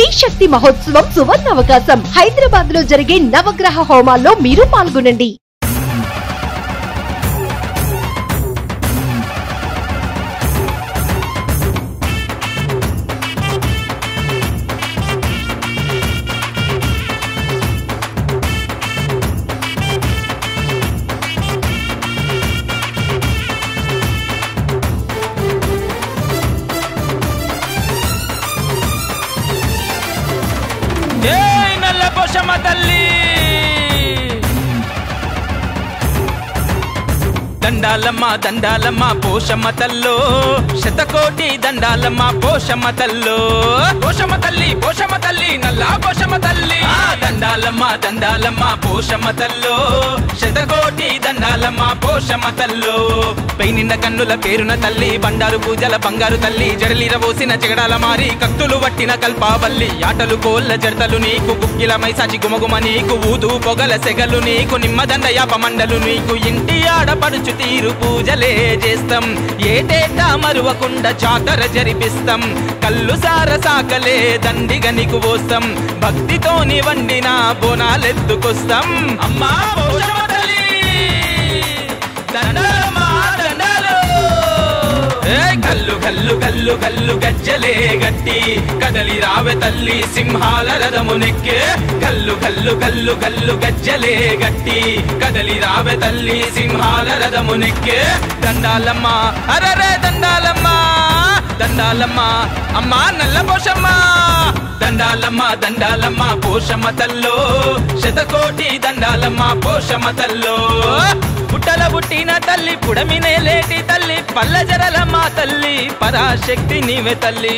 శక్తి మహోత్సవం సువర్ణ అవకాశం హైదరాబాద్ లో జరిగే నవగ్రహ హోమాల్లో మీరు పాల్గొనండి ఏయ్ నల్ల పోషమ్మ తల్లి దండాలమ్మ దండాలమ్మ పోషమ్మ తల్లో శతకోటి దండాలమ్మ పోషమ్మ తల్లో పోషమ్మ తల్లి పోషమ్మ తల్లి నల్ల పోషమ్మ తల్లి ఆ, దండాలమ్మ దండాలమ్మ పోషమ్మ తల్లో శతకోటి దండాలమ్మ పోషమ్మ తల్లో పై నిన్న కన్నుల పేరున తల్లి బండారు పూజల బంగారు తల్లి జడలిర పోసిన చెగడాల మారి కత్తులు వట్టిన కల్పావల్లి ఆటలు కోళ్ళ జడతలు నీకు కుక్కిల మైసాచి గుమగుమ నీకు ఊదు పొగల సెగలు నీకు నిమ్మదండ యాప మండలు నీకు ఇంటి ఆడపడుచు తీరు పూజలే చేస్తాం ఏటేటా మరువకుండా జాతర జరిపిస్తాం కళ్ళు సార సాకలే దండిగా నీకు పోస్తాం భక్తితోని వండిన బోనాలెత్తుకొస్తాం అమ్మా పోషమ్మ తల్లి దండాలమ్మా, దండాలు. ఏయ్ కల్లు కల్లు కల్లు కల్లు గజ్జలే గట్టి కదలి రావె తల్లి సింహాల రథము నెక్కే కల్లు కల్లు కల్లు కల్లు గజ్జలే గట్టి కదలి రావె తల్లి సింహాల రథము నెక్కే దండాలమ్మ అరరే దండాలమ్మ దండాలమ్మ అమ్మా నల్ల పోషమ్మ దండాలమ్మ దండాలమ్మ పోషమ్మ తల్లో శతకోటి దండాలమ్మ పోషమ్మ తల్లో పుట్టల పుట్టిన తల్లి పుడమినే లేటి తల్లి పల్లెజరల మా తల్లి పరాశక్తి నీవే తల్లి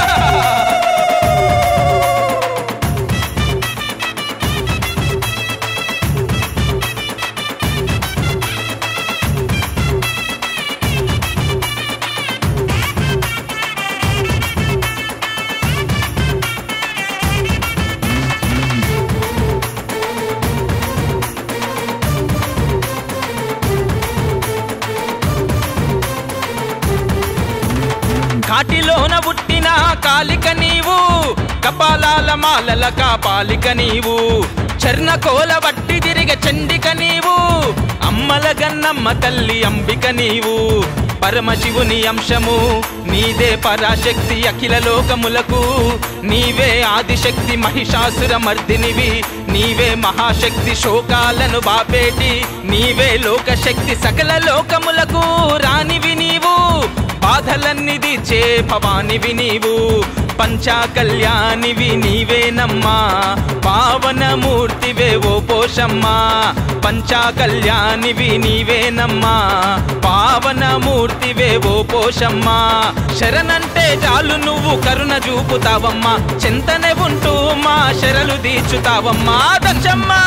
కాటిలోన పుట్టిన కాలిక నీవు కపాలాల మాలల కాపాలిక నీవు చర్ణ కోల వట్టి తిరిగ చండిక నీవు అమ్మల గన్నమ్మ తల్లి అంబిక నీవు పరమశివుని అంశము నీదే పరాశక్తి అఖిల లోకములకు నీవే ఆదిశక్తి మహిషాసుర మర్దినివి నీవే మహాశక్తి శోకాలను బాపేటి నీవే లోకశక్తి సకల లోకములకు రానివి నీవు బాధలన్నీ తీర్చే భవానివి నీవు పంచా కళ్యాణివి నీవేనమ్మా పావనమూర్తివే ఓ పోషమ్మా పంచా కళ్యాణివి నీవేనమ్మా పావనమూర్తివే ఓ పోషమ్మా శరణంటే చాలు నువ్వు కరుణ చూపుతావమ్మా చింతనే ఉంటూ మా శరలు తీర్చుతావమ్మా దక్షమ్మా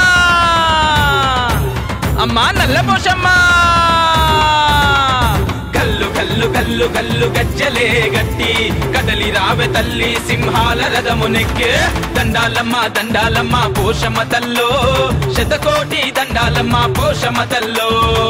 అమ్మా నల్ల పోషమ్మా కల్లు కల్లు కల్లు కల్లు గజ్జలే గట్టి కదలి రావె తల్లి సింహాల రథము నెక్కే దండాలమ్మ దండాలమ్మ పోషమ్మ తల్లో శతకోటి దండాలమ్మ పోషమ్మ తల్లో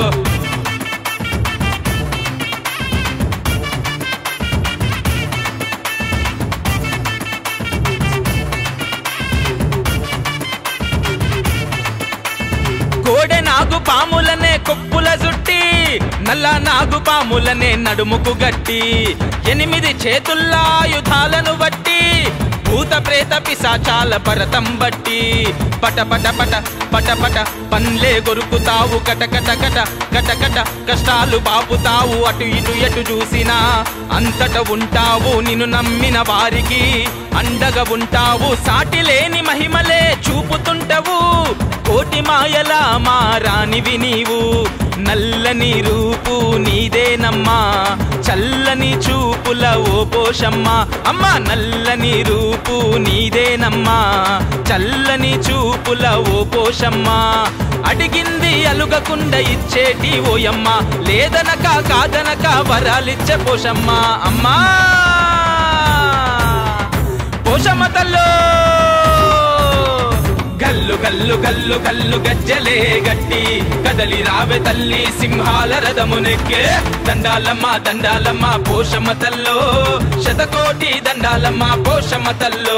కోడె నాగు పాములనే కొప్పుల జుట్టి నల్ల నాగు పాములనే నడుముకు గట్టి ఎనిమిది చేతుల్లాయుధాలను బట్టి భూత ప్రేత పిశాచాల పరతం బట్టి పట పట పట పట పట పన్లే గొరుకుతావు కట కట కట కట కట కష్టాలు బాపుతావు అటు ఇటు ఎటు చూసినా అంతట ఉంటావు నిన్ను నమ్మిన వారికి అండగా ఉంటావు సాటి లేని మహిమలే చూపుతుంటవు కోటి మాయల మారానివి నీవు నల్లని రూపు నీదేనమ్మా చల్లని చూపుల ఓ పోషమ్మ అమ్మ నల్లని రూపు నీదేనమ్మా చల్లని చూపుల ఓ పోషమ్మ అడిగింది అలుగకుండా ఇచ్చేటి ఓయమ్మ లేదనక కాదనక వరాలిచ్చే పోషమ్మ అమ్మా పోషమ్మ తల్లో గల్లు కల్లు కల్లు కల్లు కల్లు గజ్జలే గట్టి కదలి రావె తల్లి సింహాల రథమునెక్కే దండాలమ్మ దండాలమ్మ పోషమ్మ తల్లో శతకోటి దండాలమ్మ పోషమ్మ తల్లో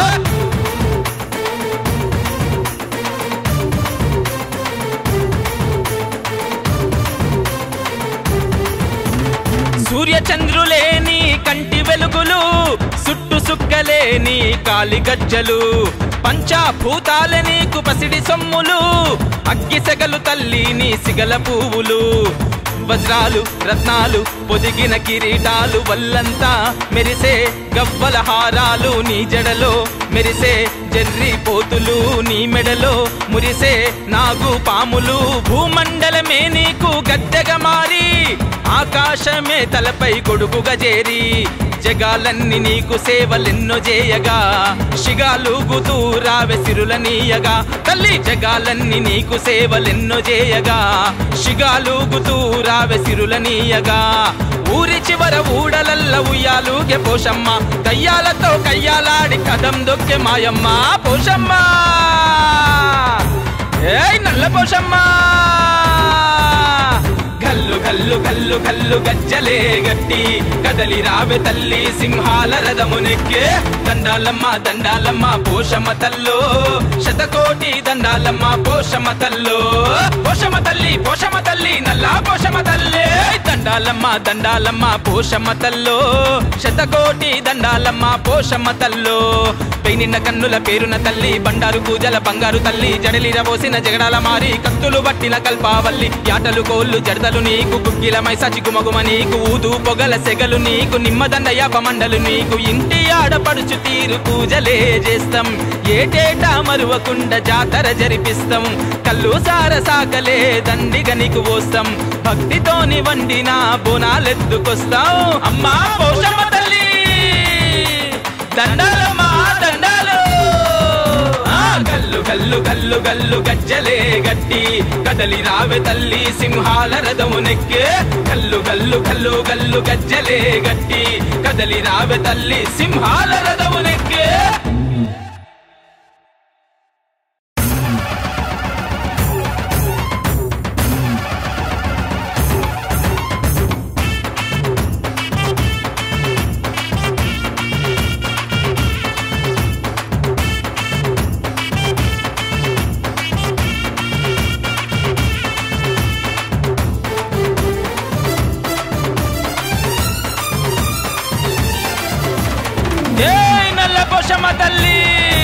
సూర్య చంద్రులేని కంటి వెలుగులు సుట్టు సుక్కలేని కాలి గజ్జలు పంచాభూతాల నీకు పసిడి సొమ్ములు అగ్గి సెగలు తల్లి నీ సిగల పువ్వులు వజ్రాలు రత్నాలు పొదిగిన కిరీటాలు వల్లంతా మెరిసే గవ్వల హారాలు నీ జడలో మెరిసే జర్రి పోతులు నీ మెడలో మురిసే నాగు పాములు భూమండలమే నీకు గద్దెగా మారి ఆకాశమే తలపై గొడుగుగా చేరి జగాలన్నీ నీకు సేవలెన్నో చేయగా శిగాలుగుతూ రావె సిరులనీయగా తల్లి జగాలన్నీ నీకు సేవలెన్నో చేయగా శిగాలుగుతూ రావె సిరులనీయగా ఊరి చివర ఊడలల్ల ఉయ్యాలుగే పోషమ్మ దయ్యాలతో కయ్యాలాడి కదం దొక్కే మాయమ్మ పోషమ్మ ఏయ్ నల్ల పోషమ్మ గల్లు గల్లు గల్లు గల్లు గజ్జలే గట్టి కదలి రావె తల్లి సింహాల రథమునెక్కే దండాలమ్మ దండాలమ్మ పోషమ్మ తల్లో శతకోటి దండాలమ్మ పోషమ్మ తల్లో పోషమ్మ తల్లి పోషమ్మ తల్లి నల్లా పోషమ్మ తల్లి దండాలమ్మ దండాలమ్మ పోషమ్మ తల్లో శతకోటి దండాలమ్మ పోషమ్మ తల్లో పెయినిన్న కన్నుల పేరున తల్లి బండారు పూజల బంగారు తల్లి జడలిర పోసిన జగడాల మారి కత్తులు పట్టిన కల్పావల్లి యాటలు కోళ్ళు జడదలు నీకు గుగ్గిల మైసాచి గుమగుమ నీకు ఊదు పొగల సెగలు నీకు నిమ్మదండ యాపమండలు నీకు ఇంటి ఆడపడుచు తీరు పూజలే చేస్తాం ఏటేటా మరువకుండా జాతర జరిపిస్తాం కళ్ళు సార సాకలే దండిగా నీకు పోస్తాం భక్తితోని వండిన బోనాలెత్తుకొస్తాం అమ్మా పోషమ్మ తల్లి దండాలమ్మా దండాలు ఆ, గల్లు గల్లు గల్లు గల్లు గజ్జలే గట్టి కదలి రావె తల్లి సింహాల రథమునెక్కే గల్లు గల్లు గల్లు గల్లు గజ్జలే గట్టి కదలి రావె తల్లి సింహాల రథమునెక్కే ఏయ్ నల్ల పోషమ్మ తల్లి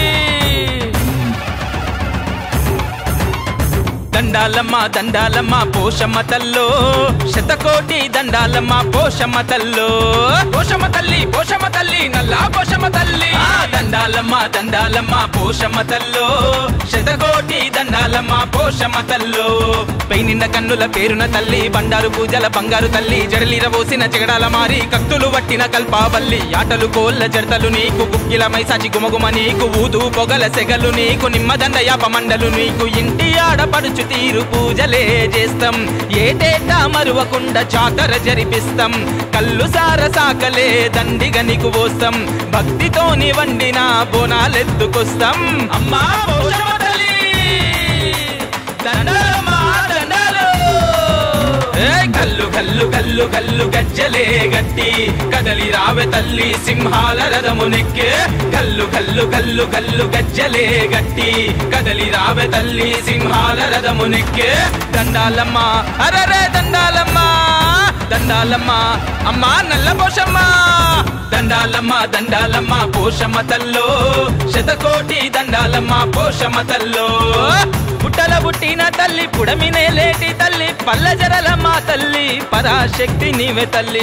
దండాలమ్మ దండాలమ్మ పోషమ్మ తల్లో శతకోటి దండాలమ్మ పోషమ్మ తల్లో పోషమ్మ తల్లి పోషమ్మ తల్లి నల్లా పోషమ్మ తల్లి ఆ, దండాలమ్మ దండాలమ్మ పోషమ్మ తల్లో శతకోటి దండాలమ్మ పోషమ్మ తల్లో పైనిన్న కన్నుల పేరున తల్లి బండారు పూజల బంగారు తల్లి జడలిర పోసిన జగడాల మారి కత్తులు వట్టిన కల్పావల్లి ఆటలు కోళ్ళ జడతలు నీకు గుక్కిల మైసాచి గుమగుమ నీకు ఊదు పొగల సెగలు నీకు నిమ్మదండ యాపమండలు నీకు ఇంటి ఆడపడుచు తీరు పూజలే చేస్తాం ఏటేటా మరువకుండా జాతర జరిపిస్తాం కళ్ళు సార సాకలే దండిగా నీకు పోస్తాం భక్తితోని వండిన బోనాలెత్తుకొస్తాం అమ్మా పోషమ్మ తల్లి దండాలమ్మా దండాలు ఏయ్ కల్లు కల్లు కల్లు కల్లు గజ్జలే గట్టి కదలి రావె తల్లి సింహాల రథమునెక్కే కల్లు కల్లు కల్లు కల్లు గజ్జలే గట్టి కదలి రావె తల్లి సింహాల రథమునెక్కే దండాలమ్మ అరరే దండాలమ్మ దండాలమ్మ అమ్మా నల్ల పోషమ్మ దండాలమ్మ దండాలమ్మ పోషమ్మ తల్లో శతకోటి దండాలమ్మ పోషమ్మ తల్లో పుట్టల పుట్టిన తల్లి పుడమినే లేటి తల్లి పల్లెజరల మా తల్లి పరాశక్తి నీవే తల్లి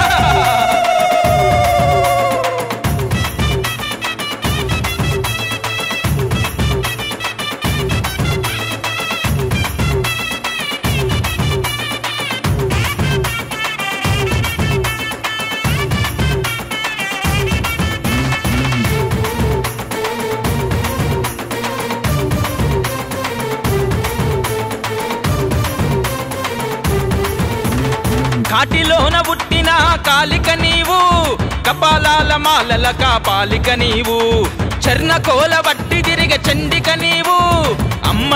కాటిలోన పుట్టిన కాలిక నీవు కపాలాల మాలల కాపాలిక నీవు చర్ణ కోల వట్టి తిరిగ చండిక నీవు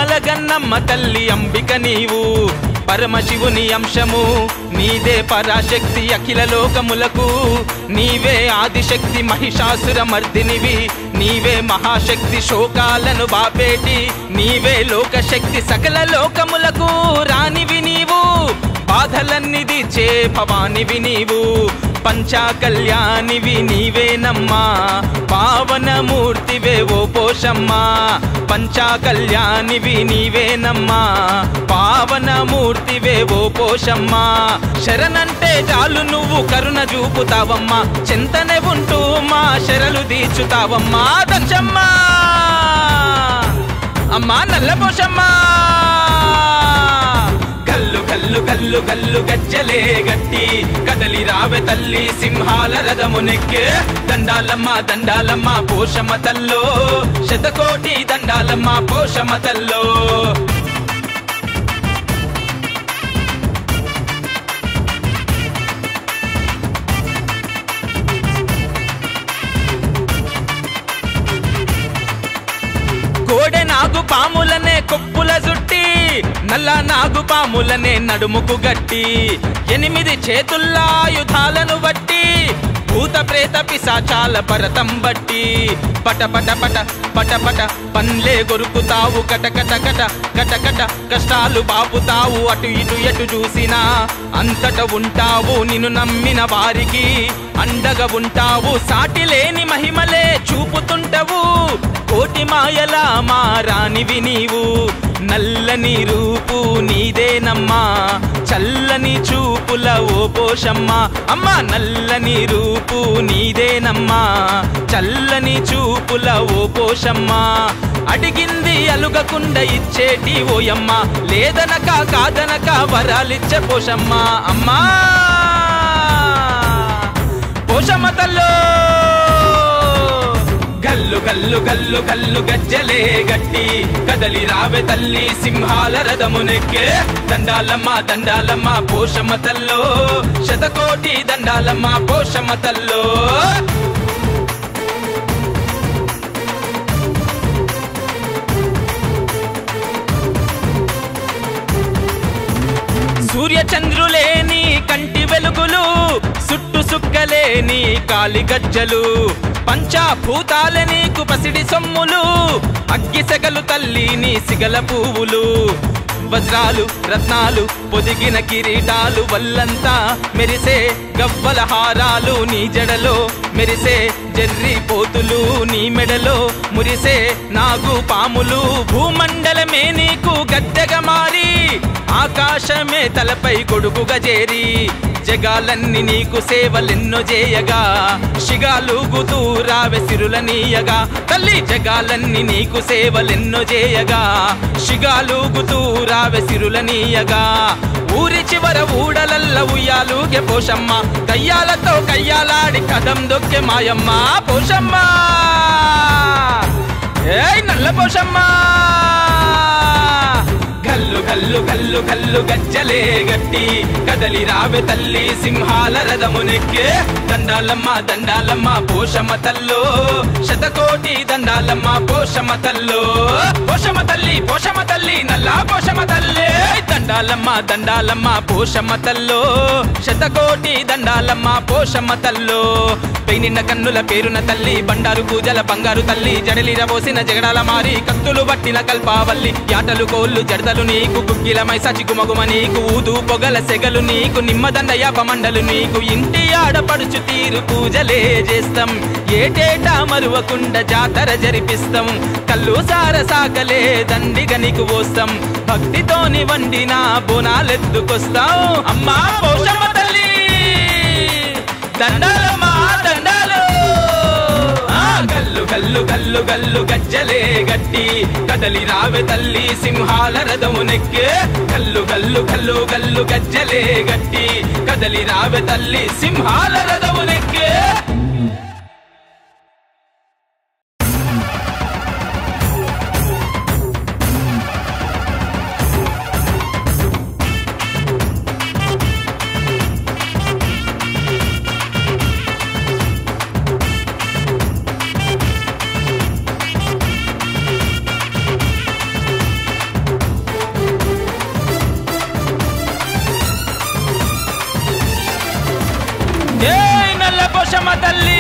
అమ్మల గన్నమ్మ తల్లి అంబిక నీవు పరమశివుని అంశము నీదే పరాశక్తి అఖిల లోకములకు నీవే ఆదిశక్తి మహిషాసుర మర్దినివి నీవే మహాశక్తి శోకాలను బాపేటి నీవే లోకశక్తి సకల లోకములకు రానివి నీవు బాధలన్నీ తీర్చే భవానివి నీవు పంచా కళ్యాణివి నీవేనమ్మా పావనమూర్తివే ఓ పోషమ్మా పంచా కళ్యాణివి నీవేనమ్మా పావనమూర్తివే ఓ పోషమ్మా శరణంటే చాలు నువ్వు కరుణ చూపుతావమ్మా చింతనే ఉంటూ మా శరలు తీర్చుతావమ్మా దంచమ్మా అమ్మా నల్ల పోషమ్మా కల్లు కల్లు కల్లు కల్లు గజ్జలే గట్టి కదలి రావె తల్లి సింహాల రథమునెక్కే దండాలమ్మ దండాలమ్మ పోషమ తల్లో శతకోటి దండాలమ్మ పోషమ తల్లో కోడె నాగు పాములనే కొప్పుల జుట్టి నల్ల నాగు పాములనే నడుముకు గట్టి ఎనిమిది చేతుల్లాయుధాలను బట్టి భూత ప్రేత పిశాచాల భరతం బట్టి పట పట పట పట పట పన్లే గొరుకుతావు కట కట కట కట కట కష్టాలు బాపుతావు అటు ఇటు ఎటు చూసినా అంతట ఉంటావు నిన్ను నమ్మిన వారికి అండగా ఉంటావు సాటి లేని మహిమలే చూపుతుంటవు కోటి మాయల మారానివి నీవు నల్లని రూపు నీదేనమ్మా చల్లని చూపుల ఓ పోషమ్మా అమ్మా నల్లని రూపు నీదేనమ్మా చల్లని చూపుల ఓ పోషమ్మా అడిగింది అలుగకుండా ఇచ్చేటి ఓయమ్మ లేదనక కాదనక వరాలిచ్చే పోషమ్మా అమ్మా పోషమ్మ తల్లో గల్లు గల్లు గల్లు గల్లు గజ్జలే గట్టి కదలి రావె తల్లి సింహాల రథమునెక్కే దండాలమ్మ దండాలమ్మ పోషమ్మ తల్లో శతకోటి దండాలమ్మ పోషమ్మ తల్లో సూర్య చంద్రులేని కంటి వెలుగులు సుట్టు సుక్కలేని కాలి గజ్జలు పంచాభూతాల నీకు పసిడి సొమ్ములు అగ్గి సెగలు తల్లి నీ సిగల పువ్వులు వజ్రాలు రత్నాలు పొదిగిన కిరీటాలు వల్లంతా మెరిసే గవ్వల హారాలు నీ జడలో మెరిసే జర్రి పోతులు నీ మెడలో మురిసే నాగు పాములు భూమండలమే నీకు గద్దెగా మారి ఆకాశమే తలపై గొడుగుగా చేరి జగాలన్నీ నీకు సేవలెన్నో చేయగా శిగాలుగుతూ రావె సిరులనీయగా తల్లి జగాలన్నీ నీకు సేవలెన్నో చేయగా శిగాలుగుతూ రావె సిరులనీయగా ఊరి చివర ఊడలల్ల ఉయ్యాలుగే పోషమ్మ కయ్యాలతో కయ్యాలాడి కదం దొక్కే మాయమ్మ పోషమ్మ ఏయ్ నల్ల పోషమ్మ కల్లు కల్లు కల్లు కల్లు గజ్జలే గట్టి కదలి రావె తల్లి సింహాల రథమునెక్కే దండాలమ్మ దండాలమ్మ పోషమ్మ తల్లో శతకోటి దండాలమ్మ పోషమ్మ తల్లో పోషమ్మ తల్లి పోషమ్మ తల్లి నల్లా పోషమ్మ తల్లి దండాలమ్మ దండాలమ్మ పోషమ్మ తల్లో శతకోటి దండాలమ్మ పోషమ్మ తల్లో పెయినిన్న కన్నుల పేరున తల్లి బండారు పూజల బంగారు తల్లి జడలిర పోసిన జగడాల మారి కత్తులు పట్టిన కల్పావల్లి యాటలు కోళ్ళు జడదలు నీకు గుగ్గిలమై సచి గుమగుమ నీకు ఊదు పొగల సెగలు నీకు నిమ్మదండ యాపమండలు నీకు ఇంటి ఆడపడుచు తీరు పూజలే చేస్తాం ఏటేటా మరువకుండా జాతర జరిపిస్తాం కల్లు సార సాకలే దండిగా నీకు పోస్తాం భక్తితోని వండిన బోనాలెత్తుకొస్తాం అమ్మా పోషమ్మ తల్లి దండాలమ్మా దండాలు ఆ గల్లు గల్లు గల్లు గల్లు గజ్జలే గట్టి కదలి రావె తల్లి సింహాల రథమునెక్కే గల్లు గల్లు గల్లు గల్లు గజ్జలే గట్టి కదలి రావె తల్లి సింహాల రథమునెక్కే పోషమ్మ తల్లి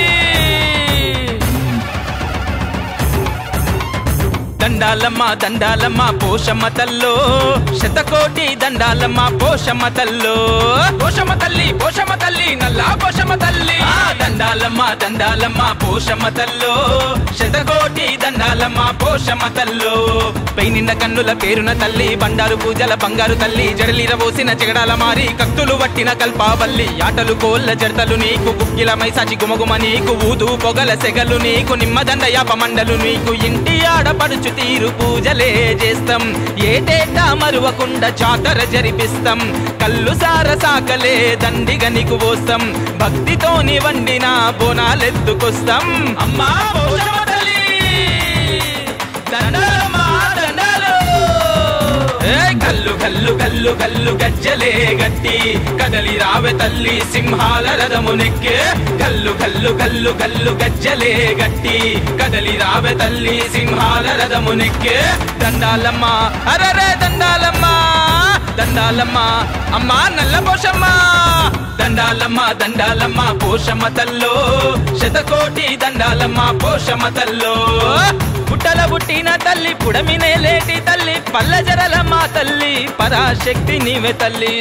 దండాలమ్మ దండాలమ్మ పోషమ్మ తల్లో శతకోటి దండాలమ్మ పోషమ్మ తల్లో పోషమ్మ తల్లి పోషమ్మ తల్లి నల్లా పోషమ్మ తల్లి ఆ, దండాలమ్మ దండాలమ్మ పోషమ్మ తల్లో శతకోటి దండాలమ్మ పోషమ్మ తల్లో పైనిండ కన్నుల పేరున తల్లి బండారు పూజల బంగారు తల్లి జడలిర పోసిన జగడాల మారి కత్తులు వట్టిన కల్పావల్లి ఆటలు కోళ్ళ జడతలు నీకు కుక్కిల మైసాచి గుమగుమ నీకు ఊదు పొగల సెగలు నీకు నిమ్మదండ యాప మండలు నీకు ఇంటి ఆడపడుచు తీరు పూజలే చేస్తాం ఏటేటా మరువకుండా జాతర జరిపిస్తాం కళ్ళు సార సాకలే దండిగా నీకు పోస్తాం భక్తితోని వండిన బోనాలెత్తుకొస్తాం అమ్మా పోషమ్మ తల్లి దండాలమ్మా, దండాలు. ఏయ్ కల్లు కల్లు కల్లు కల్లు గజ్జలే గట్టి కదలి రావె తల్లి సింహాల రథమునెక్కే కల్లు కల్లు కల్లు కల్లు గజ్జలే గట్టి కదలి రావె తల్లి సింహాల రథమునెక్కే దండాలమ్మ అరరే దండాలమ్మ దండాలమ్మ అమ్మా నల్ల పోషమ్మ దండాలమ్మ దండాలమ్మ పోషమ్మ తల్లో శతకోటి దండాలమ్మ పోషమ్మ తల్లో పుట్టల పుట్టిన తల్లి పుడమినే లేటి తల్లి పల్ల జరల మా తల్లి పరాశక్తి నీవే తల్లి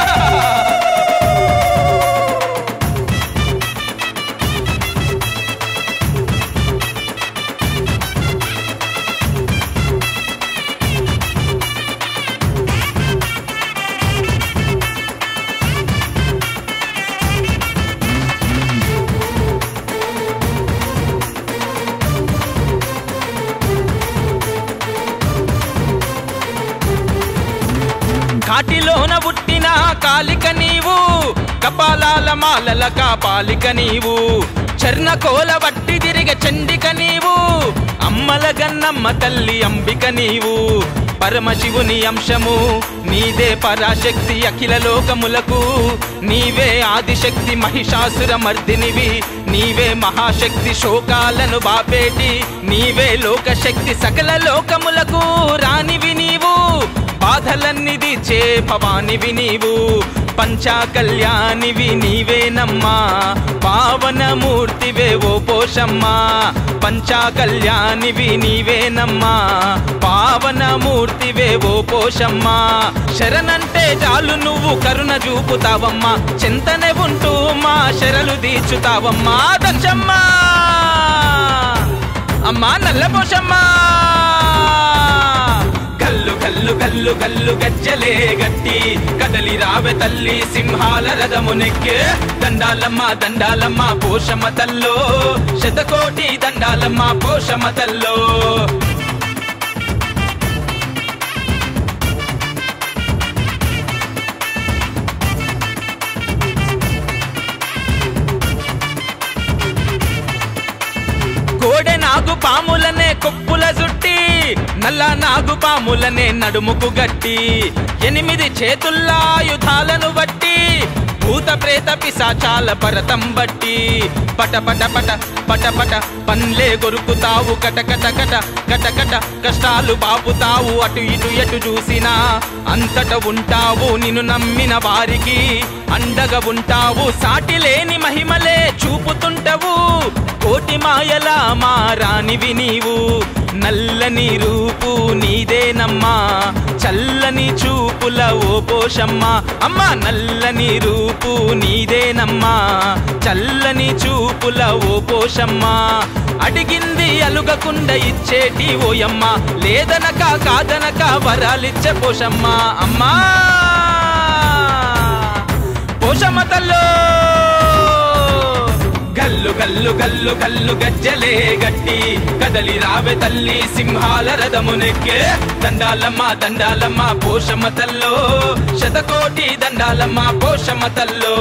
కాటిలోన పుట్టిన కాలిక నీవు కపాలాల మాలల కాపాలిక నీవు చర్ణకోల వట్టి తిరిగ చండిక నీవు అమ్మల గన్నమ్మ తల్లి అంబిక నీవు పరమశివుని అంశము నీదే పరాశక్తి అఖిల లోకములకు నీవే ఆదిశక్తి మహిషాసుర మర్దినివి నీవే మహాశక్తి శోకాలను బాపేటి నీవే లోకశక్తి సకల లోకములకు రానివి నీవు బాధలన్నీ తీర్చే భవానివి నీవు పంచా కళ్యాణివి నీవేనమ్మా పావనమూర్తివే ఓ పోషమ్మా పంచా కళ్యాణివి నీవేనమ్మా పావనమూర్తివే ఓ పోషమ్మా శరణంటే చాలు నువ్వు కరుణ చూపుతావమ్మా చింతనే ఉంటూ మా శరలు తీర్చుతావమ్మా దంచమ్మా అమ్మా నల్ల పోషమ్మా కల్లు కల్లు కల్లు కల్లు గజ్జలే గట్టి కదలి రావె తల్లి సింహాల రథమునెక్కే దండాలమ్మ దండాలమ్మ పోషమ్మ తల్లో శతకోటి దండాలమ్మ పోషమ్మ తల్లో కోడె నాగు పాములనే కొప్పుల జుట్టి నల్ల నాగు పాములనే నడుముకు గట్టి ఎనిమిది చేతుల్లా ఆయుధాలను బట్టి భూత ప్రేత పిశాచాల భరతం బట్టి పట పట పట పట పట పన్లే గొరుకుతావు కట కట కట కట కట కష్టాలు బాపుతావు అటు ఇటు ఎటు చూసినా అంతట ఉంటావు నిన్ను నమ్మిన వారికి అండగా ఉంటావు సాటి లేని మహిమలే చూపుతుంటవు కోటి మాయల మారానివి నీవు నల్లని రూపు నీదేనమ్మా చల్లని చూపుల ఓ పోషమ్మ అమ్మ నల్లని రూపు నీదేనమ్మా చల్లని చూపుల ఓ పోషమ్మ అడిగింది అలుగకుండ ఇచ్చేటి ఓయమ్మ లేదనక కాదనక వరాలిచ్చే పోషమ్మ అమ్మా పోషమ్మ తల్లో గల్లు గల్లు గల్లు గల్లు గజ్జలే గట్టి కదలి రావె తల్లి సింహాల రథమునెక్కే దండాలమ్మ దండాలమ్మ పోషమ్మ తల్లో శతకోటి దండాలమ్మ పోషమ్మ తల్లో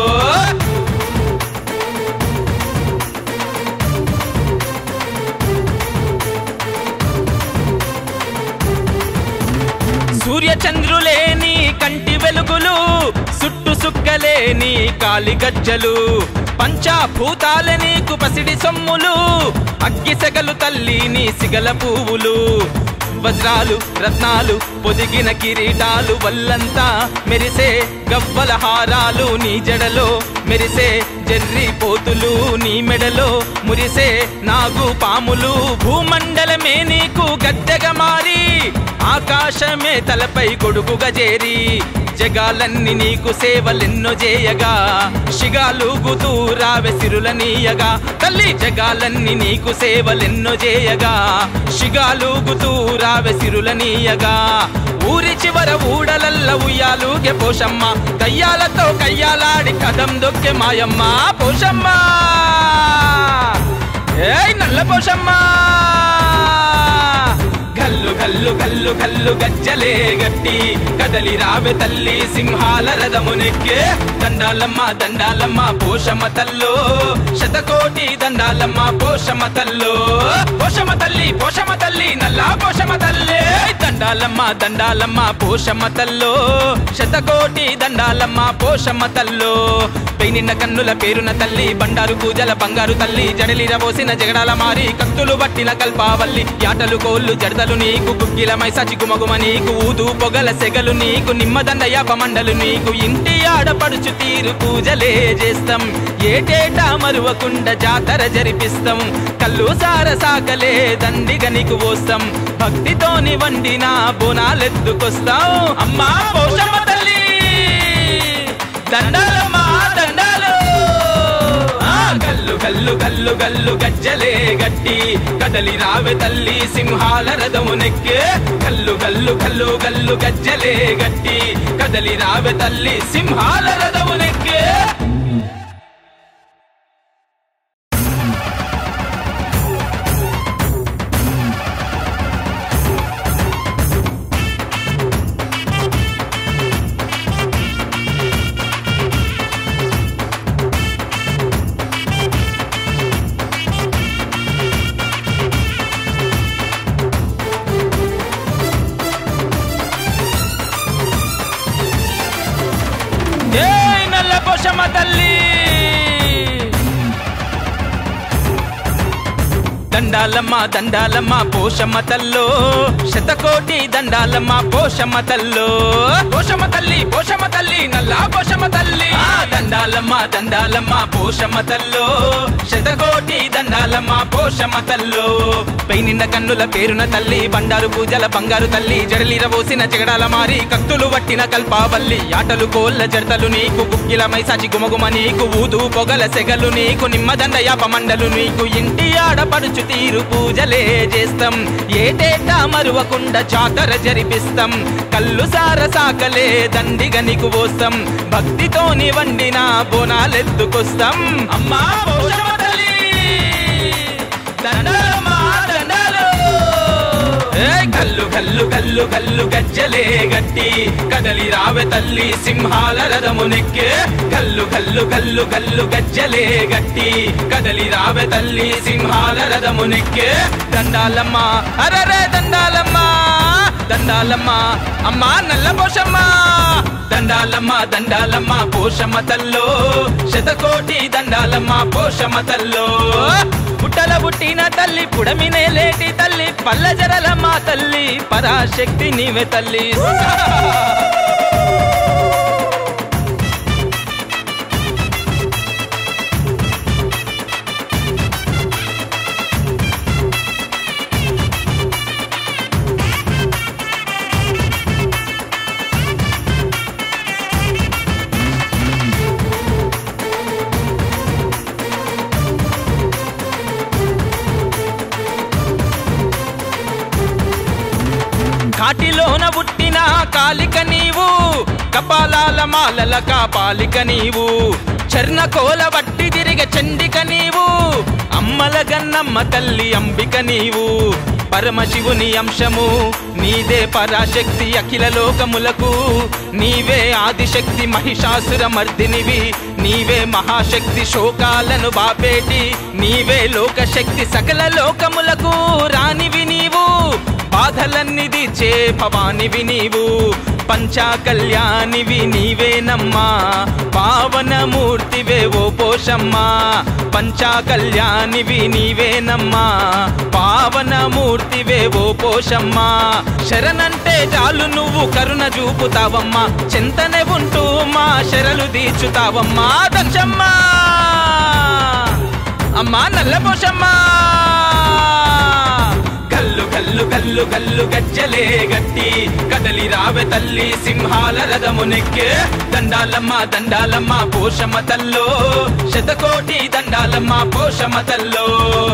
సూర్య చంద్రులేని కంటి వెలుగులు సుట్టు సుక్కలేని కాలి గజ్జలు పంచాభూతాల నీకు పసిడి సొమ్ములు అగ్గి సెగలు తల్లి నీ సిగల పువ్వులు వజ్రాలు రత్నాలు పొదిగిన కిరీటాలు వల్లంతా మెరిసే గవ్వల హారాలు నీ జడలో మెరిసే జర్రి పోతులు నీ మెడలో మురిసే నాగు పాములు భూమండలమే నీకు గద్దెగా మారి ఆకాశమే తలపై కొడుకుగా చేరి జగాలన్నీ నీకు సేవలెన్నో చేయగా శిగాలుగుతూ రావె సిరులనీయగా తల్లి జగాలన్నీ నీకు సేవలెన్నో చేయగా శిగాలుగుతూ రావె సిరులనీయగా ఊరి చివర ఊడలల్ల ఉయ్యాలుగే పోషమ్మ కయ్యాలతో కయ్యాలాడి కదం దొక్కే మాయమ్మ పోషమ్మ ఏయ్ నల్ల పోషమ్మ గల్లు గల్లు గల్లు గల్లు గజ్జలే గట్టి కదలి రావె తల్లి సింహాల రథమునెక్కే దండాలమ్మ దండాలమ్మ పోషమ్మ తల్లో శతకోటి దండాలమ్మ పోషమ్మ తల్లో పోషమ్మ తల్లి పోషమ్మ తల్లి నల్లా పోషమ్మ తల్లి దండాలమ్మ దండాలమ్మ పోషమ్మ తల్లో శతకోటి దండాలమ్మ పోషమ్మ తల్లో పెయినిన్న కన్నుల పేరున తల్లి బండారు పూజల బంగారు తల్లి జడలిర పోసిన జగడాల మారి కత్తులు పట్టిన కల్పావల్లి యాటలు కోళ్ళు జడతలు నీకు గుగ్గిలమై సచి గుమగుమ నీకు ఊదు పొగల సెగలు నీకు నిమ్మదండ యాపమండలు నీకు ఇంటి ఆడపడుచు తీరు పూజలే చేస్తాం ఏటేటా మరువకుండా జాతర జరిపిస్తాం కళ్ళు సార సాకలే దండిగా నీకు పోస్తాం భక్తితోని వండిన బోనాలెత్తుకొస్తాం అమ్మా పోషమ్మ తల్లి దండాలమ్మా దండాలు ఆ, గల్లు గల్లు గల్లు గల్లు గజ్జలే గట్టి కదలి రావె తల్లి సింహాల రథమునెక్కే గల్లు గల్లు గల్లు గల్లు గజ్జలే గట్టి కదలి రావె తల్లి సింహాల రథమునెక్కే ఏయ్ నల్ల పోషమ్మ తల్లి దండాలమ్మ దండాలమ్మ పోషమ్మ తల్లో శతకోటి దండాలమ్మ పోషమ్మ తల్లో పోషమ్మ తల్లి పోషమ్మ తల్లి నల్లా పోషమ్మ తల్లి ఆ, దండాలమ్మ దండాలమ్మ పోషమ్మ తల్లో శతకోటి దండాలమ్మ పోషమ్మ తల్లో పెయినిండ కన్నుల పేరున తల్లి బండారు పూజల బంగారు తల్లి జడలిర పోసిన జగడాల మారి కత్తులు వట్టిన కల్పావల్లి ఆటలు కోళ్ళ జడతలు నీకు గుగ్గిలమై సచి గుమగుమ నీకు ఊదు పొగల సెగలు నీకు నిమ్మదండ యాపమండలు నీకు ఇంటి ఆడపడుచు తీరు పూజలే చేస్తాం ఏటేటా మరువకుండా జాతర జరిపిస్తాం కళ్ళు సార సాకలే దండిగా నీకు పోస్తాం భక్తితోని వండిన బోనాలెత్తుకొస్తాం అమ్మా పోషమ్మ తల్లి దండాలమ్మా దండాలు ఏయ్ గల్లు గల్లు గల్లు గల్లు గజ్జలే గట్టి కదలి రావె తల్లి సింహాల రథమునెక్కే గల్లు గల్లు గల్లు గల్లు గజ్జలే గట్టి కదలి రావె తల్లి సింహాల రథమునెక్కే దండాలమ్మ అరరే దండాలమ్మ దండాలమ్మ అమ్మా నల్ల పోషమ్మ దండాలమ్మ దండాలమ్మ పోషమ్మ తల్లో శతకోటి దండాలమ్మ పోషమ్మ తల్లో పుట్టల పుట్టిన తల్లి పుడమినే లేటి తల్లి పల్లెజరల మా తల్లి పరాశక్తి నీవే తల్లి కాటిలోన పుట్టిన కాలిక నీవు కపాలాల మాలల కాపాలిక నీవు చర్ణకోల వట్టి తిరిగ చండిక నీవు అమ్మల గన్నమ్మ తల్లి అంబిక నీవు పరమశివుని అంశము నీదే పరాశక్తి అఖిల లోకములకు నీవే ఆదిశక్తి మహిషాసుర మర్దినివి నీవే మహాశక్తి శోకాలను బాపేటి నీవే లోకశక్తి సకల లోకములకు రానివి నీవు బాధలన్నీ తీర్చే భవానివి నీవు పంచా కళ్యాణివి నీవేనమ్మా పావనమూర్తివే ఓ పోషమ్మా పంచా కళ్యాణివి నీవేనమ్మా పావనమూర్తివే ఓ పోషమ్మా శరణంటే చాలు నువ్వు కరుణ చూపుతావమ్మా చింతనే ఉంటూ మా శరలు తీర్చుతావమ్మా దక్షమ్మా అమ్మా నల్ల పోషమ్మ కల్లు కల్లు కల్లు కల్లు గజ్జలే గట్టి కదలి రావె తల్లి సింహాల రథమునెక్కే దండాలమ్మ దండాలమ్మ పోషమ్మ తల్లో శతకోటి దండాలమ్మ పోషమ్మ తల్లో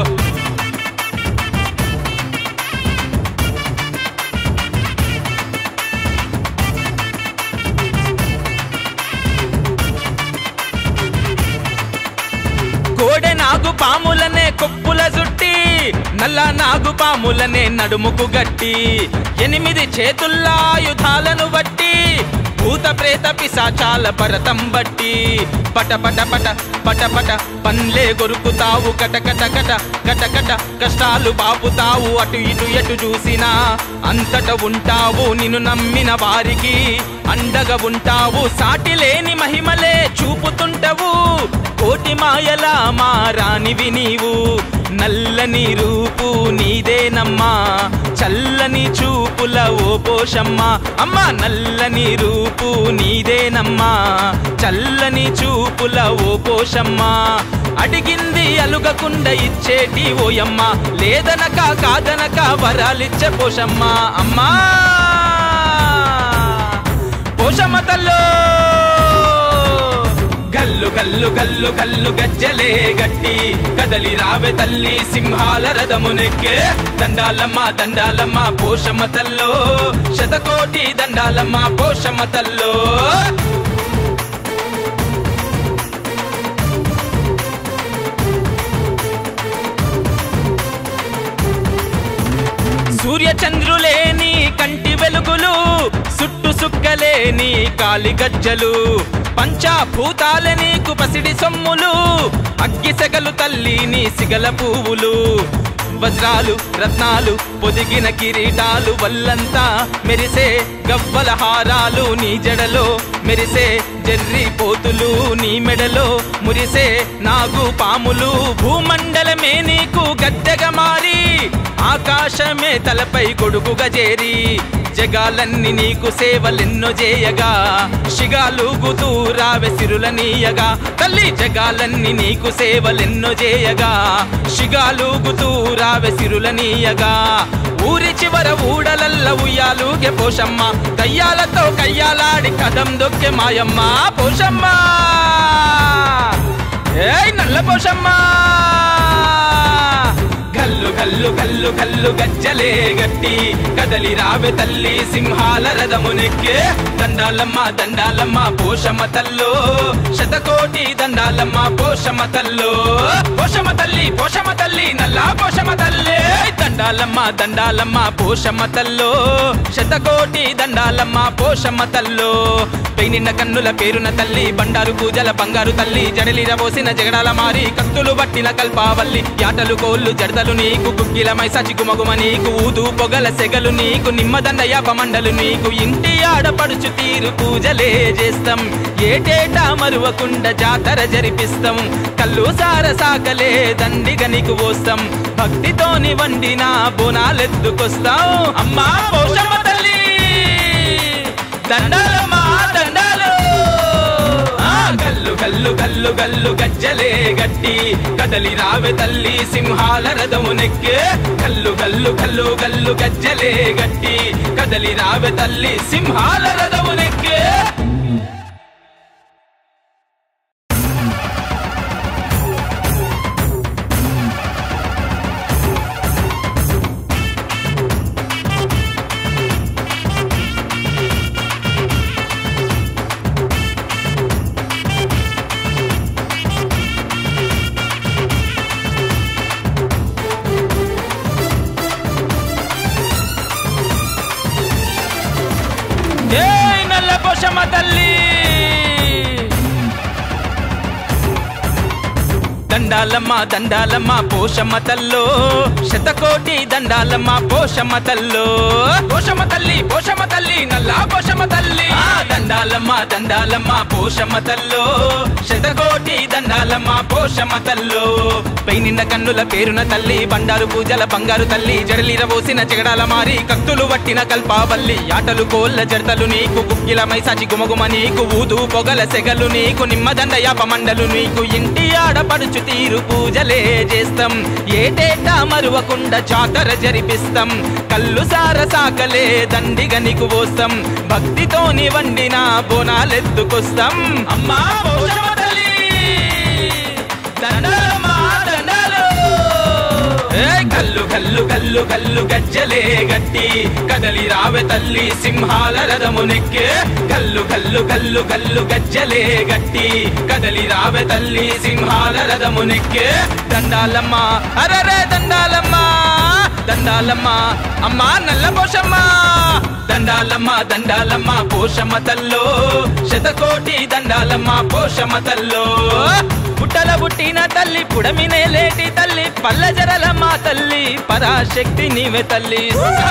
కోడె నాగు పాములనే కొప్పుల జుట్టి నల్ల నాగు పాములనే నడుముకు గట్టి ఎనిమిది చేతుల్లా ఆయుధాలను బట్టి భూత ప్రేత పిశాచాల భరతం బట్టి పట పట పట పట పట పన్లే గొరుకుతావు కట కట కట కట కట కష్టాలు బాపుతావు అటు ఇటు ఎటు చూసినా అంతట ఉంటావు నిన్ను నమ్మిన వారికి అండగా ఉంటావు సాటి లేని మహిమలే చూపుతుంటవు కోటి మాయల మారానివి నీవు నల్లని రూపు నీదేనమ్మా చల్లని చూపుల ఓ పోషమ్మ అమ్మా నల్లని రూపు నీదేనమ్మా చల్లని చూపుల ఓ పోషమ్మ అడిగింది అలుగకుండ ఇచ్చేటి ఓయమ్మ లేదనక కాదనక వరాలిచ్చే పోషమ్మ అమ్మా పోషమ్మ తల్లో గల్లు గల్లు గల్లు గల్లు గజ్జలే గట్టి కదలి రావె తల్లి సింహాల రథమునెక్కే దండాలమ్మ దండాలమ్మ పోషమ్మ తల్లో శతకోటి దండాలమ్మ పోషమ్మ తల్లో సూర్య చంద్రులేని కంటి వెలుగులు సుట్టు సుక్కలేని కాలి గజ్జలు పంచాభూతాల నీకు పసిడి సొమ్ములు అగ్గి సెగలు తల్లి నీ సిగల పువ్వులు వజ్రాలు రత్నాలు పొదిగిన కిరీటాలు వల్లంతా మెరిసే గవ్వల హారాలు నీ జడలో మెరిసే జర్రి పోతులు నీ మెడలో మురిసే నాగు పాములు భూమండలమే నీకు గద్దెగా మారి ఆకాశమే తలపై గొడుగుగా చేరి జగాలన్నీ నీకు సేవలెన్నో చేయగా శిగాలుగుతూ రావె సిరులనీయగా తల్లి జగాలన్నీ నీకు సేవలెన్నో చేయగా శిగాలుగుతూ రావె సిరులనీయగా ఊరి చివర ఊడలల్ల ఉయ్యాలుగే పోషమ్మ దయ్యాలతో కయ్యాలాడి కదం దొక్కే మాయమ్మ పోషమ్మ ఏయ్ నల్ల పోషమ్మ గల్లు గల్లు గల్లు గల్లు గజ్జలే గట్టి కదలి రావె తల్లి సింహాల రథమునెక్కే దండాలమ్మ దండాలమ్మ పోషమ్మ తల్లో శతకోటి దండాలమ్మ పోషమ్మ తల్లో పోషమ్మ తల్లి పోషమ్మ తల్లి నల్లా పోషమ్మ తల్లి దండాలమ్మ దండాలమ్మ పోషమ్మ తల్లో శతకోటి దండాలమ్మ పోషమ్మ తల్లో పెయినిన్న కన్నుల పేరున తల్లి బండారు పూజల బంగారు తల్లి జడలిర పోసిన జగడాల మారి కత్తులు పట్టిన కల్పావల్లి యాటలు కోళ్ళు జడతలు నీకు కుక్కిలమై సచిగుమగుమ నీకు ఊదు పొగల సెగలు నీకు నిమ్మదండ యాపమండలు నీకు ఇంటి ఆడపడుచు తీరు పూజలే చేస్తాం ఏటేటా మరువకుండా జాతర జరిపిస్తాం కళ్ళు సార సాకలే దండిగా నీకు పోస్తాం భక్తితోని వండిన బోనాలెత్తుకొస్తాం అమ్మా పోషమ్మ తల్లి దండాలమ్మా దండాలు ఆ గల్లు గల్లు గల్లు గల్లు గజ్జలే గట్టి కదలి రావె తల్లి సింహాల రథమునెక్కే గల్లు గల్లు గల్లు గల్లు గజ్జలే గట్టి కదలి రావె తల్లి సింహాల రథమునెక్కే ఏయ్ నల్ల పోషమ్మ తల్లి దండాలమ్మ దండాలమ్మ పోషమ్మ తల్లో శతకోటి దండాలమ్మ పోషమ్మ తల్లో పోషమ్మ తల్లి పోషమ్మ తల్లి నల్లా పోషమ్మ తల్లి ఆ దండాలమ్మ దండాలమ్మ పోషమ్మ తల్లో శతకోటి దండాలమ్మ పోషమ్మ తల్లో పైనిండ కన్నుల పేరున తల్లి బండారు పూజల బంగారు తల్లి జడలిర పోసిన జగడాల మారి కత్తులు పట్టిన కల్పావల్లి ఆటలు కోళ్ళ జడతలు నీకు గుక్కిలమై సచి గుమగుమ నీకు ఊదు పొగల సెగలు నీకు నిమ్మదండ యాపమండలు నీకు ఇంటి ఆడపడుచు తీరు తీరు పూజలే చేస్తాం ఏటేటా మరువకుండా జాతర జరిపిస్తాం కళ్ళు సార సాకలే దండిగా నీకు పోస్తాం భక్తితోని వండిన బోనాలెత్తుకొస్తాం అమ్మా పోషమ్మ తల్లి దండాలమ్మా దండాలు ఏయ్ గల్లు గల్లు గల్లు గల్లు గజ్జలే గట్టి కదలి రావె తల్లి సింహాల రథము నెక్కే గల్లు గల్లు గల్లు గల్లు గజ్జలే గట్టి కదలి రావె తల్లి సింహాల రథము నెక్కే దండాలమ్మ అరరే దండాలమ్మ దండాలమ్మ అమ్మా నల్ల పోషమ్మ దండాలమ్మ దండాలమ్మ పోషమ్మ తల్లో శతకోటి దండాలమ్మ పోషమ్మ తల్లో పుట్టల పుట్టిన తల్లి పుడమినే లేటి తల్లి పల్ల జరల మా తల్లి పరాశక్తి నీవే తల్లి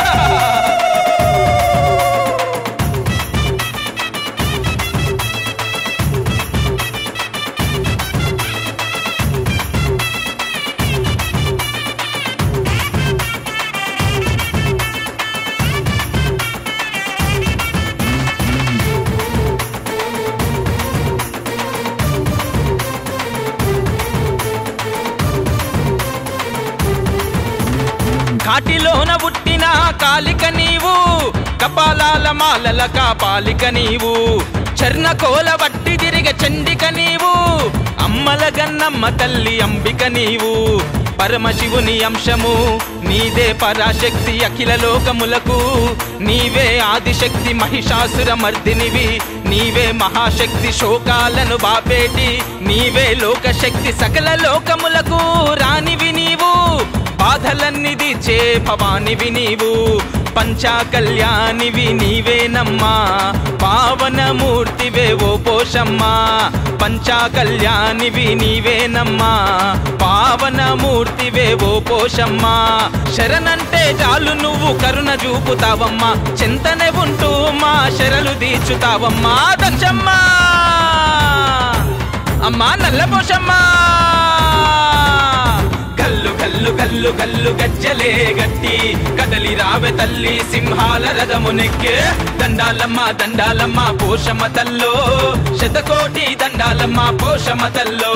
కాటిలోన పుట్టిన కాలిక నీవు కపాలాల మాలల కాపాలిక నీవు చర్ణకోల వట్టి తిరిగ చండిక నీవు అమ్మల గన్నమ్మ తల్లి అంబిక నీవు పరమశివుని అంశము నీదే పరాశక్తి అఖిల లోకములకు నీవే ఆదిశక్తి మహిషాసుర మర్దినివి నీవే మహాశక్తి శోకాలను బాపేటి నీవే లోకశక్తి సకల లోకములకు రానివి నీవు బాధలన్నీ తీర్చే భవానివి నీవు పంచా కళ్యాణివి నీవేనమ్మా పావనమూర్తివే ఓ పోషమ్మా పంచా కళ్యాణివి నీవేనమ్మా పావనమూర్తివే ఓ పోషమ్మా శరణంటే చాలు నువ్వు కరుణ చూపుతావమ్మా చింతనే ఉంటూ మా శరలు తీర్చుతావమ్మా దక్షమ్మా అమ్మా నల్ల పోషమ్మా గల్లు గల్లు గల్లు గల్లు గజ్జలే గట్టి కదలి రావె తల్లి సింహాల రథము నెక్కే దండాలమ్మ దండాలమ్మ పోషమ్మ తల్లో శతకోటి దండాలమ్మ పోషమ్మ తల్లో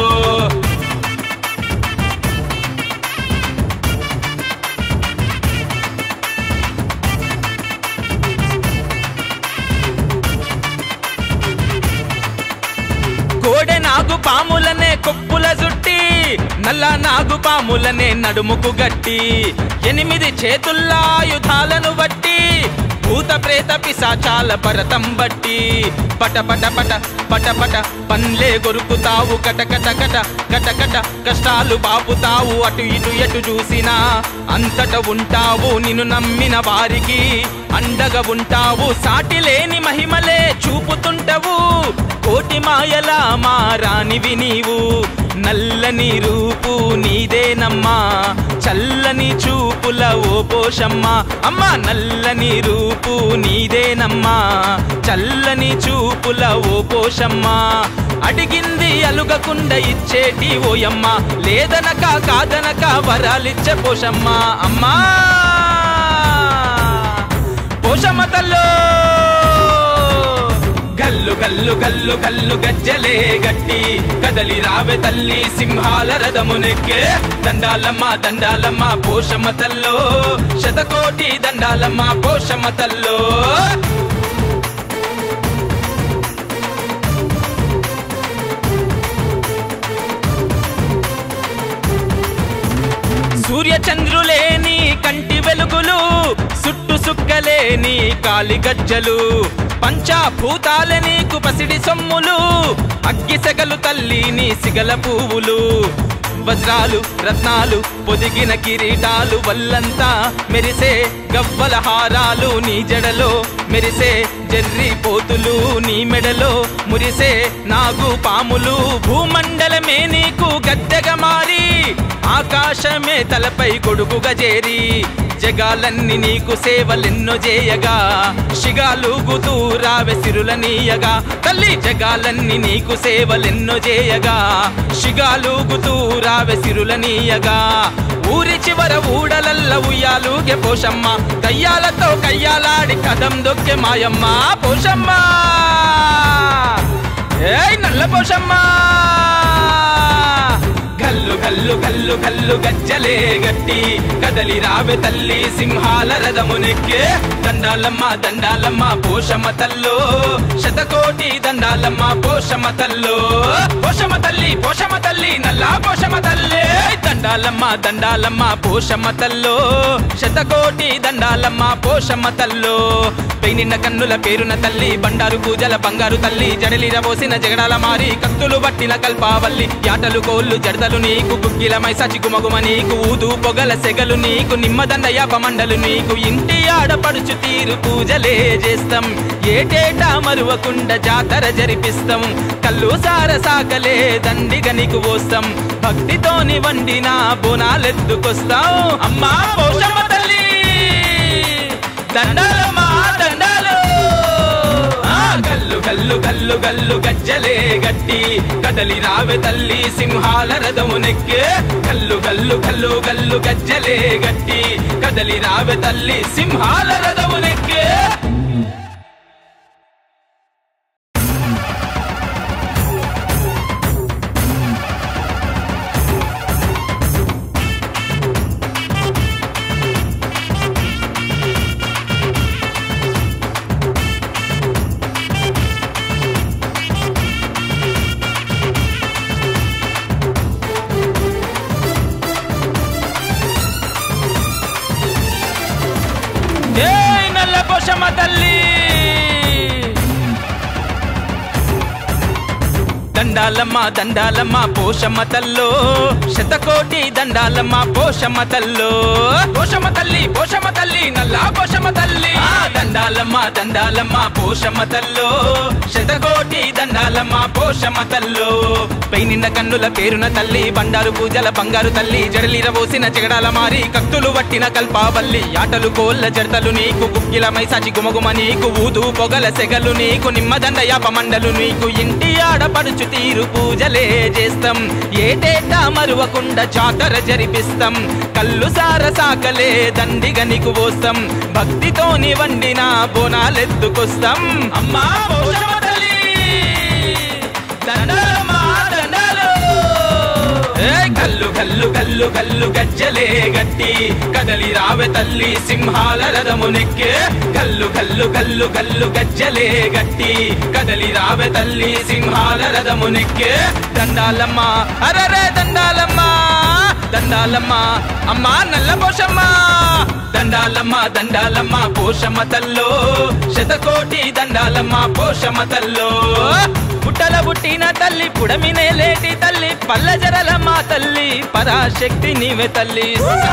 కోడె నాగు పాములనే కొప్పుల జుట్టి నల్ల నాగు పాములనే నడుముకు గట్టి ఎనిమిది చేతుల్లా ఆయుధాలను బట్టి భూత ప్రేత పిశాచాల భరతం బట్టి పట పట పట పట పట పన్లే గొరుకుతావు కట కట కట కట కట కష్టాలు బాపుతావు అటు ఇటు ఎటు చూసినా అంతట ఉంటావు నిన్ను నమ్మిన వారికి అండగా ఉంటావు సాటి లేని మహిమలే చూపుతుంటవు కోటి మాయల మారానివి నీవు నల్లని రూపు నీదేనమ్మా చల్లని చూపుల ఓ పోషమ్మ అమ్మా నల్లని రూపు నీదేనమ్మా చల్లని చూపుల ఓ పోషమ్మ అడిగింది అలుగకుండా ఇచ్చేటి ఓయమ్మ లేదనక కాదనక వరాలిచ్చే పోషమ్మ అమ్మా పోషమ్మ తల్లో గల్లు గల్లు గల్లు గల్లు గజ్జలే గట్టి కదలి రావె తల్లి సింహాల రథము నెక్కే దండాలమ్మ దండాలమ్మ పోషమ్మ తల్లో శతకోటి దండాలమ్మ పోషమ్మ తల్లో సూర్య చంద్రులేని కంటి వెలుగులు సుట్టు సుక్కలేని కాలి గజ్జలు పంచాభూతాల నీకు పసిడి సొమ్ములు అగ్గి సెగలు తల్లి నీ సిగల పువ్వులు వజ్రాలు రత్నాలు పొదిగిన కిరీటాలు వల్లంతా మెరిసే గవ్వల హారాలు నీ జడలో మెరిసే జర్రి పోతులు నీ మెడలో మురిసే నాగు పాములు భూమండలమే నీకు గద్దెగా మారి ఆకాశమే తలపై గొడుగుగా చేరి జగాలన్నీ నీకు సేవలెన్నో చేయగా శిగాలుగుతూ రావె సిరులనీయగా తల్లి జగాలన్నీ నీకు సేవలెన్నో చేయగా శిగాలుగుతూ రావె సిరులనీయగా ఊరి చివర ఊడలల్ల ఉయ్యాలుగే పోషమ్మ దయ్యాలతో కయ్యాలాడి కదం దొక్కే మాయమ్మ పోషమ్మ ఏయ్ నల్ల పోషమ్మ గల్లు గల్లు గల్లు గల్లు గల్లు గజ్జలే గట్టి కదలి రావె తల్లి సింహాల రథమునెక్కే దండాలమ్మ దండాలమ్మ పోషమ్మ తల్లో శతకోటి దండాలమ్మ పోషమ్మ తల్లో పోషమ్మ తల్లి పోషమ్మ తల్లి నల్లా పోషమ్మ తల్లి దండాలమ్మ దండాలమ్మ పోషమ్మ తల్లో శతకోటి దండాలమ్మ పోషమ్మ తల్లో పెయినిన్న కన్నుల పేరున తల్లి బండారు పూజల బంగారు తల్లి జడలిర పోసిన జగడాల మారి కత్తులు పట్టిన కల్పావల్లి యాటలు కోళ్ళు జడతలు నీకు గుగ్గిలమై సచి గుమగుమ నీకు ఊదు పొగల సెగలు నీకు నిమ్మదండ యాపమండలు నీకు ఇంటి ఆడపడుచు తీరు పూజలే చేస్తాం ఏటేటా మరువకుండా జాతర జరిపిస్తాం కళ్ళు సార సాకలే దండిగా నీకు పోస్తాం భక్తితోని వండిన బోనాలెత్తుకొస్తాం అమ్మా పోషమ్మ తల్లి దండాలమ్మా దండాలు ఆ, గల్లు గల్లు గల్లు గల్లు గజ్జలే గట్టి కదలి రావె తల్లి సింహాల రథమునెక్కే గల్లు గల్లు గల్లు గల్లు గజ్జలే గట్టి కదలి రావె తల్లి సింహాల రథమునెక్కే ఏయ్ నల్ల పోషమ్మ తల్లి దండాలమ్మ దండాలమ్మ పోషమ్మ తల్లో శతకోటి దండాలమ్మ పోషమ్మ తల్లో పోషమ్మ తల్లి పోషమ్మ తల్లి నల్లా పోషమ్మ తల్లి ఆ, దండాలమ్మ దండాలమ్మ పోషమ్మ తల్లో శతకోటి దండాలమ్మ పోషమ్మ తల్లో పైనిన్న కన్నుల పేరున తల్లి బండారు పూజల బంగారు తల్లి జడలిర పోసిన జగడాల మారి కత్తులు పట్టిన కల్పావల్లి ఆటలు కోళ్ళ జడతలు నీకు గుక్కిలమై సచి గుమగుమ నీకు ఊదు పొగల సెగలు నీకు నిమ్మదండ యాపమండలు నీకు ఇంటి ఆడపడుచు తీరు పూజలే చేస్తాం ఏటేటా మరువకుండా జాతర జరిపిస్తాం కళ్ళు సార సాకలే దండిగా నీకు పోస్తాం భక్తితోని వండిన బోనాలెత్తుకొస్తాం అమ్మా పోషమ్మ తల్లి దండాలమ్మా దండాలు ఏయ్ గల్లు గల్లు గల్లు గల్లు గజ్జలే గట్టి కదలి రావె తల్లి సింహాల రథమునెక్కే గల్లు గల్లు గల్లు గల్లు గజ్జలే గట్టి కదలి రావె తల్లి సింహాల రథమునెక్కే దండాలమ్మ అరరే దండాలమ్మ దండాలమ్మ అమ్మా నల్ల పోషమ్మ దండాలమ్మ దండాలమ్మ పోషమ్మ తల్లో శతకోటి దండాలమ్మ పోషమ్మ తల్లో పుట్టల పుట్టిన తల్లి పుడమినే లేటి తల్లి పల్లెజరల మా తల్లి పరాశక్తి నీవే తల్లి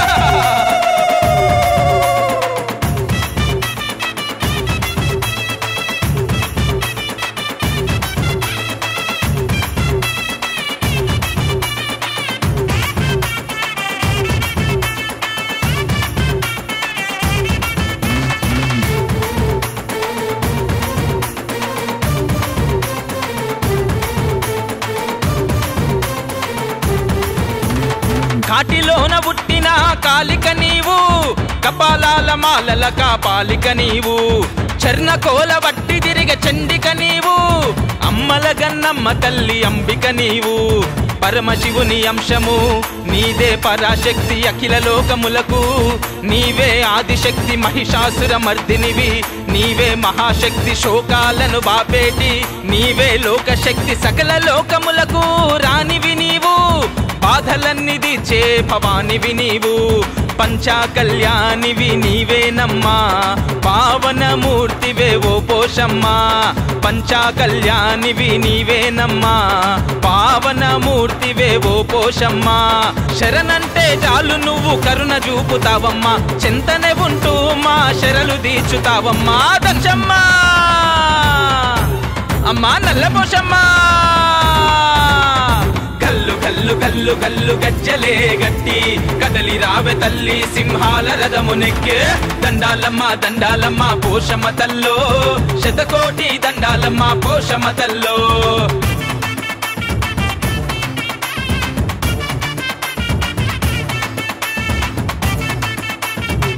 కాటిలోన పుట్టిన కాలిక నీవు కపాలాల మాలల కాపాలిక నీవు చర్ణ కోల వట్టి తిరిగ చండిక నీవు అమ్మల గన్నమ్మ తల్లి అంబిక నీవు పరమశివుని అంశము నీదే పరాశక్తి అఖిల లోకములకు నీవే ఆదిశక్తి మహిషాసుర మర్దినివి నీవే మహాశక్తి శోకాలను బాపేటి నీవే లోకశక్తి సకల లోకములకు రానివి నీవు బాధలన్నీ తీర్చే భవానివి నీవు పంచా కళ్యాణివి నీవేనమ్మా పావనమూర్తివే ఓ పోషమ్మా పంచా కళ్యాణివి నీవేనమ్మా పావనమూర్తివే ఓ పోషమ్మా శరణంటే చాలు నువ్వు కరుణ చూపుతావమ్మా చింతనే ఉంటూ మా శరలు తీర్చుతావమ్మా దక్షమ్మా అమ్మా నల్ల పోషమ్మా గల్లు గల్లు గల్లు గల్లు గజ్జలే గట్టి కదలి రావె తల్లి సింహాల రథమునెక్కే దండాలమ్మ దండాలమ్మ పోషమ్మ తల్లో శతకోటి దండాలమ్మ పోషమ్మ తల్లో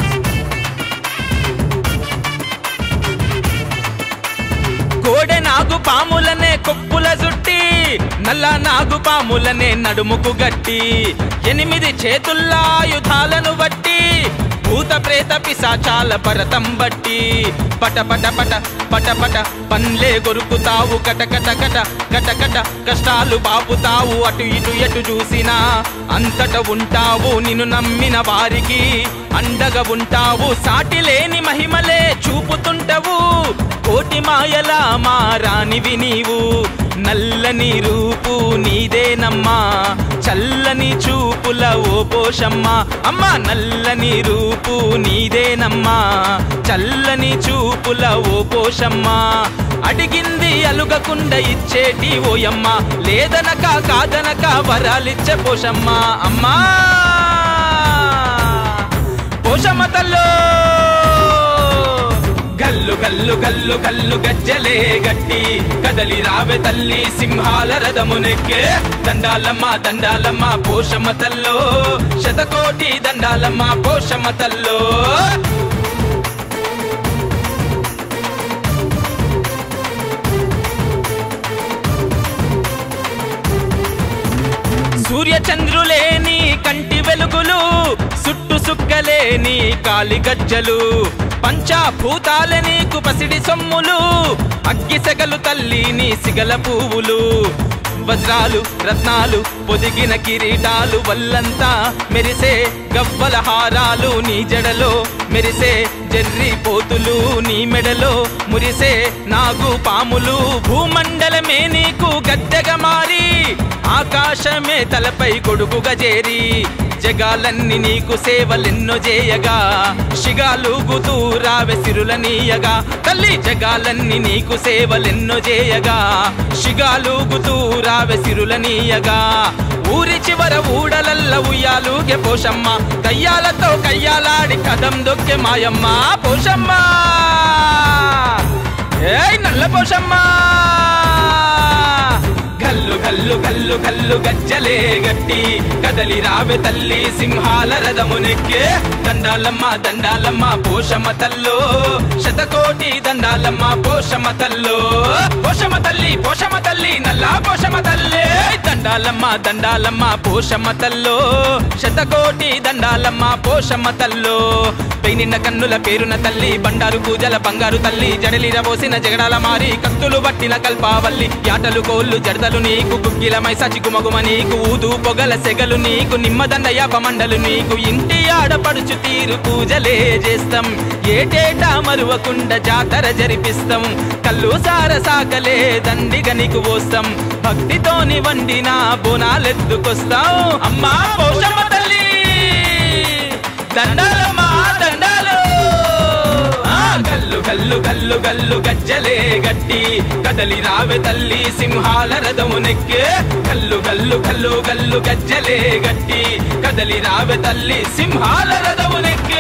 కోడె నాగు నాగు పాములనే కొప్పుల జుట్టి నల్ల నాగు పాములనే నడుముకు గట్టి ఎనిమిది చేతుల్లాయుధాలను బట్టి భూత ప్రేత పిశాచాల భరతం బట్టి పట పట పట పట పట పన్లే గొరుకుతావు కట కట కట కట కట కష్టాలు బాపుతావు అటు ఇటు ఎటు చూసినా అంతట ఉంటావు నిన్ను నమ్మిన వారికి అండగా ఉంటావు సాటి లేని మహిమలే చూపుతుంటవు కోటి మాయల మారానివి నీవు నల్లని రూపు నీదేనమ్మా చల్లని చూపుల ఓ పోషమ్మ అమ్మ నల్లని రూపు నీదేనమ్మా చల్లని చూపుల ఓ పోషమ్మ అడిగింది అలుగకుండా ఇచ్చేటి ఓయమ్మ లేదనక కాదనక వరాలిచ్చే పోషమ్మ అమ్మా పోషమ్మ తల్లో గల్లు గల్లు గల్లు గల్లు గజ్జలే గట్టి కదలి రావె తల్లి సింహాల రథమునెక్కే దండాలమ్మ దండాలమ్మ పోషమ్మ తల్లో శతకోటి దండాలమ్మ పోషమ్మ తల్లో సూర్య చంద్రులేని కంటి వెలుగులు సుట్టు సుక్కలేని కాలి గజ్జలు పంచాభూతాల నీకు పసిడి సొమ్ములు అగ్గి సెగలు తల్లి నీ సిగల పువ్వులు వజ్రాలు రత్నాలు పొదిగిన కిరీటాలు వల్లంతా మెరిసే గవ్వల హారాలు నీ జడలో మెరిసే జర్రి పోతులు నీ మెడలో మురిసే నాగు పాములు భూమండలమే నీకు గద్దెగా మారి ఆకాశమే తలపై గొడుగుగా చేరి జగాలన్నీ నీకు సేవలెన్నో చేయగా శిగాలుగుతూ రావె సిరులనీయగా తల్లి జగాలన్నీ నీకు సేవలెన్నో చేయగా శిగాలుగుతూ రావె సిరులనీయగా ఊరి చివర ఊడలల్ల ఉయ్యాలుగే పోషమ్మ దయ్యాలతో కయ్యాలాడి కదం దొక్కే మాయమ్మ పోషమ్మ ఏయ్ నల్ల పోషమ్మ గల్లు గల్లు గల్లు గల్లు గజ్జలే గట్టి కదలి రావె తల్లి సింహాల రథమునెక్కే దండాలమ్మ దండాలమ్మ పోషమ్మ తల్లో శతకోటి దండాలమ్మ పోషమ్మ తల్లో పోషమ్మ తల్లి పోషమ్మ తల్లి నల్లా పోషమ్మ తల్లి దండాలమ్మ దండాలమ్మ పోషమ్మ తల్లో శతకోటి దండాలమ్మ పోషమ్మ తల్లో పెయినిన్న కన్నుల పేరున తల్లి బండారు పూజల బంగారు తల్లి జడలిర పోసిన జగడాల మారి కత్తులు పట్టిన కల్పావల్లి యాటలు కోళ్ళు జడదలు నీకు గుగ్గిలమై సచి గుమగుమ నీకు ఊదు పొగల సెగలు నీకు నిమ్మదండ యాపమండలు నీకు ఇంటి ఆడపడుచు తీరు పూజలే చేస్తాం ఏటేటా మరువకుండా జాతర జరిపిస్తాం కళ్ళు సార సాకలే దండిగా నీకు పోస్తాం భక్తితోని వండిన బోనాలెత్తుకొస్తాం అమ్మా పోషమ్మ తల్లి దండాలమ్మా దండాలు ఆ, గల్లు గల్లు గల్లు గల్లు గజ్జలే గట్టి కదలి రావె తల్లి సింహాల రథమునెక్కే గల్లు గల్లు గల్లు గల్లు గజ్జలే గట్టి కదలి రావె తల్లి సింహాల రథమునెక్కే